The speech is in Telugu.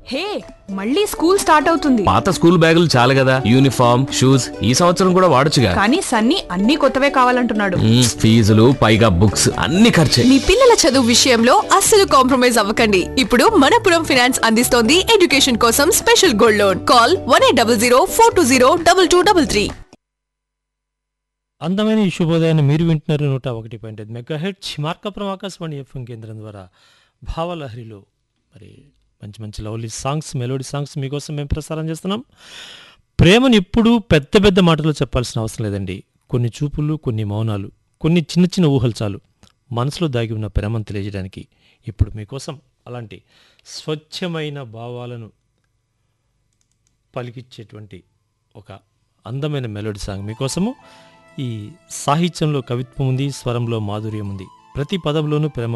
హే మళ్ళీ స్కూల్ స్టార్ట్ అవుతుంది పాత స్కూల్ బ్యాగులు చాలు కదా యూనిఫామ్ షూస్ ఈ సంవత్సరం కూడా వాడొచ్చుగా కానీ సన్నీ అన్ని కొత్తవే కావాలంటున్నాడు మ్మ్, ఫీజులు పైగా బుక్స్ అన్ని ఖర్చే మీ పిల్లల చదువు విషయంలో అస్సలు కాంప్రమైజ్ అవ్వకండి ఇప్పుడు మనపురం ఫినాన్స్ అందిస్తోంది ఎడ్యుకేషన్ కోసం special gold loan call one eight double zero four two zero double two double three అందమైన ఈ శుభోదయాన్ని మీరు వింటున్నారు నూట ఒకటి పాయింట్ ఐదు megahertz Markapuram Akashvani FM కేంద్రం ద్వారా భావలహరిలో మరి మంచి మంచి లవ్లీ సాంగ్స్ మెలోడీ సాంగ్స్ మీకోసం మేము ప్రసారం చేస్తున్నాం ప్రేమను ఎప్పుడూ పెద్ద పెద్ద మాటలు చెప్పాల్సిన అవసరం లేదండి కొన్ని చూపులు కొన్ని మౌనాలు కొన్ని చిన్న చిన్న ఊహలు చాలు మనసులో దాగి ఉన్న ప్రేమను తెలియజేయడానికి ఇప్పుడు మీకోసం అలాంటి స్వచ్ఛమైన భావాలను పలికిచ్చేటువంటి ఒక అందమైన మెలోడీ సాంగ్ మీకోసము ఈ సాహిత్యంలో కవిత్వం ఉంది స్వరంలో మాధుర్యం ఉంది ప్రతి పదంలోనూ ప్రేమ